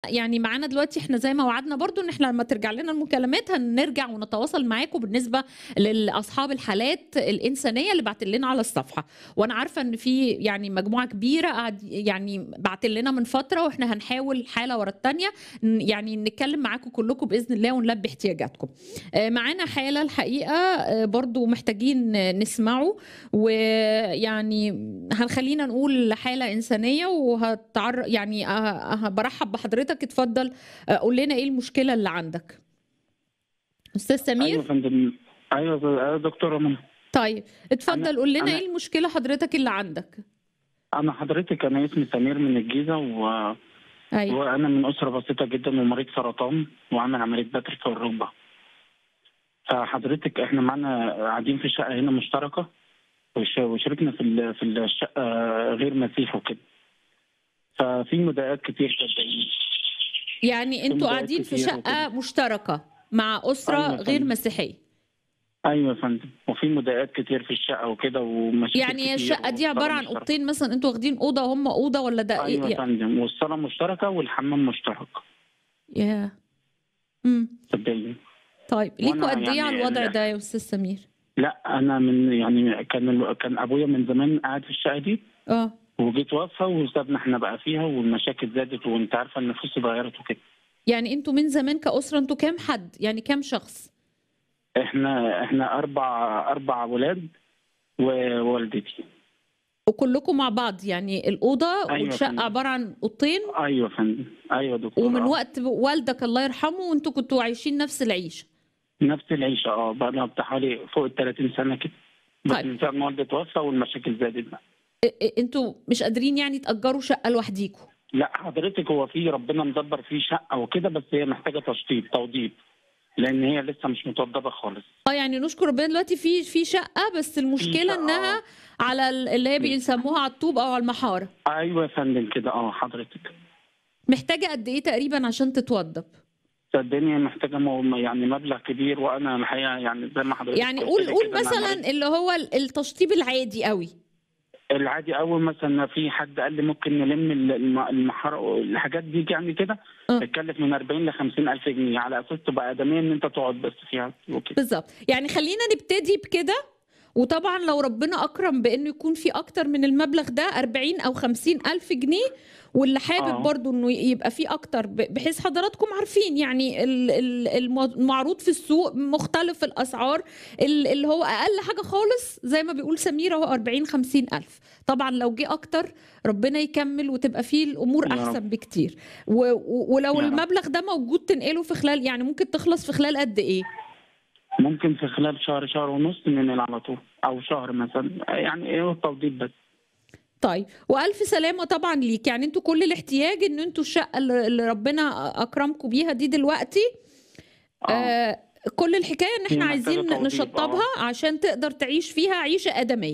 يعني معانا دلوقتي احنا زي ما وعدنا برضو ان احنا لما ترجع لنا المكالمات هنرجع ونتواصل معاكم بالنسبه لاصحاب الحالات الانسانيه اللي بعت لنا على الصفحه وانا عارفه ان في يعني مجموعه كبيره قاعد يعني بعت لنا من فتره واحنا هنحاول حاله ورا الثانيه يعني نتكلم معاكم كلكم باذن الله ونلبي احتياجاتكم آه، معانا حاله الحقيقه آه، برضو محتاجين نسمعه ويعني هنخلينا نقول حاله انسانيه وهتعر يعني آه، آه، برحب بحضرتك اتفضل آه، قول لنا ايه المشكله اللي عندك استاذ سمير ايوه يا فندم ايوه يا دكتوره منى طيب اتفضل قول لنا أنا- ايه المشكله حضرتك اللي عندك انا حضرتك انا اسمي سمير من الجيزه و... ايوه وانا من اسره بسيطه جدا ومريض سرطان وعامل عمليه بتر في الركبه فحضرتك احنا معانا قاعدين في شقه هنا مشتركه وش- وشاركنا في ال- في الشقه غير مسيح وكده ففي مضايقات كتير صدقيني يعني انتوا مضايقات قاعدين في كتير شقه مشتركه مع اسره أيوة يا غير فندم. مسيحيه ايوه يا فندم وفي مضايقات كتير في الشقه وكده ومشاكل يعني هي كتير الشقه دي والصالة عباره عن مشتركة. اوضتين مثلا انتوا واخدين اوضه وهم اوضه ولا ده ايوه يا ايه فندم والصاله مشتركه والحمام مشترك يا امم صدقيني طيب ليكوا وأنا قد ايه على يعني الوضع ال- ده يا استاذ سمير لا انا من يعني كان كان ابويا من زمان قاعد في الشقه دي اه وجيت توفى وسابنا احنا بقى فيها والمشاكل زادت وانت عارفه النفوس اتغيرت وكده يعني انتوا من زمان كاسره انتوا كام حد يعني كام شخص احنا احنا اربع اربع ولاد ووالدتي وكلكم مع بعض يعني الاوضه أيوة يا والشقه فندم. عباره عن اوضتين ايوه يا فندم ايوه يا دكتور ومن آه. وقت والدك الله يرحمه وانتوا كنتوا عايشين نفس العيشه نفس العيشه اه بقى لها بتاع حوالي فوق ال 30 سنه كده بس طيب. من ساعه ما والدي توفى والمشاكل زادت بقى ا- ا- انتوا مش قادرين يعني تاجروا شقه لوحديكوا لا حضرتك هو في ربنا مدبر فيه شقه وكده بس هي محتاجه تشطيب توضيب لان هي لسه مش متوضبه خالص اه يعني نشكر ربنا دلوقتي في في شقه بس المشكله شقة، انها آه. على ال- اللي هي بيسموها على الطوب او على المحاره ايوه يا فندم كده اه حضرتك محتاجه قد ايه تقريبا عشان تتوضب صدقني محتاجه مو- يعني مبلغ كبير وانا الحقيقه يعني زي ما حضرتك يعني قلت قول لي قول كده، أنا مريض. مثلا اللي هو ال- التشطيب العادي قوي العادي اول مثلا في حد قال لي ممكن نلم ال- الم- المحار الحاجات دي يعني كده آه. تتكلف من 40 ل 50 الف جنيه على اساس تبقى ادميه ان انت تقعد بس فيها وكده بالظبط يعني خلينا نبتدي بكده وطبعا لو ربنا اكرم بانه يكون في اكتر من المبلغ ده 40 او 50 الف جنيه واللي حابب آه. برضو انه يبقى في اكتر ب- بحيث حضراتكم عارفين يعني ال- ال- الم- المعروض في السوق مختلف الاسعار ال- اللي هو اقل حاجه خالص زي ما بيقول سميره هو 40 50 الف طبعا لو جه اكتر ربنا يكمل وتبقى فيه الامور يا رب. احسن بكتير و- و- ولو يا رب. المبلغ ده موجود تنقله في خلال يعني ممكن تخلص في خلال قد ايه ممكن في خلال شهر شهر ونص ننقل على طول او شهر مثلا يعني ايه التوضيب بس طيب والف سلامه طبعا ليك يعني انتوا كل الاحتياج ان انتوا الشقه اللي اللي ربنا اكرمكم بيها دي دلوقتي اه آه كل الحكايه ان احنا هي محتاجة عايزين توضيب، نشطبها عشان تقدر تعيش فيها عيشه ادميه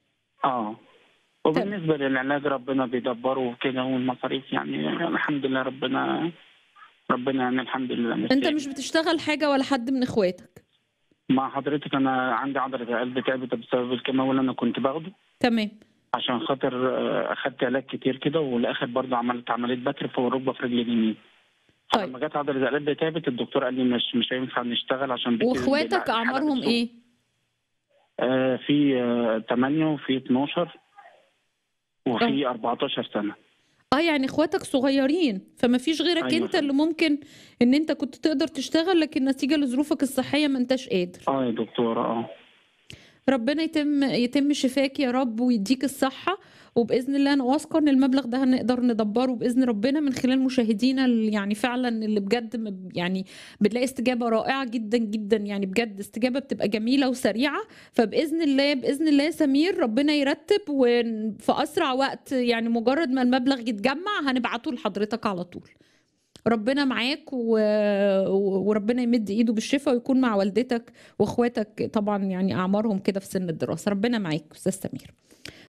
اه وبالنسبه للعلاج ربنا بيدبره وكده والمصاريف يعني الحمد لله ربنا ربنا يعني الحمد لله انت مستاهل. مش بتشتغل حاجه ولا حد من اخواتك مع حضرتك انا عندي عضله القلب تعبت بسبب الكيماوي اللي انا كنت باخده تمام عشان خاطر آه، اخدت علاج كتير كده والاخر برضه عملت عمليه بتر في الركبه في رجلي اليمين طيب. لما جت عضله القلب تعبت الدكتور قال لي مش مش هينفع نشتغل عشان بت- واخواتك الحالة اعمارهم بتسوء. ايه آه في آه 8 وفي 12 وفي 14 سنه اه يعني اخواتك صغيرين فما فيش غيرك أيوة انت فعلا. اللي ممكن ان انت كنت تقدر تشتغل لكن نتيجه لظروفك الصحيه ما انتش قادر اه يا دكتوره اه ربنا يتم يتم شفاك يا رب ويديك الصحة وبإذن الله أنا واثقة إن المبلغ ده هنقدر ندبره بإذن ربنا من خلال مشاهدينا اللي يعني فعلا اللي بجد م- يعني بتلاقي استجابة رائعة جدا جدا يعني بجد استجابة بتبقى جميلة وسريعة فبإذن الله بإذن الله يا سمير ربنا يرتب وفي أسرع وقت يعني مجرد ما المبلغ يتجمع هنبعته لحضرتك على طول ربنا معاك و... و- وربنا يمد ايده بالشفاء ويكون مع والدتك واخواتك طبعا يعني اعمارهم كده في سن الدراسه ربنا معاك استاذ سمير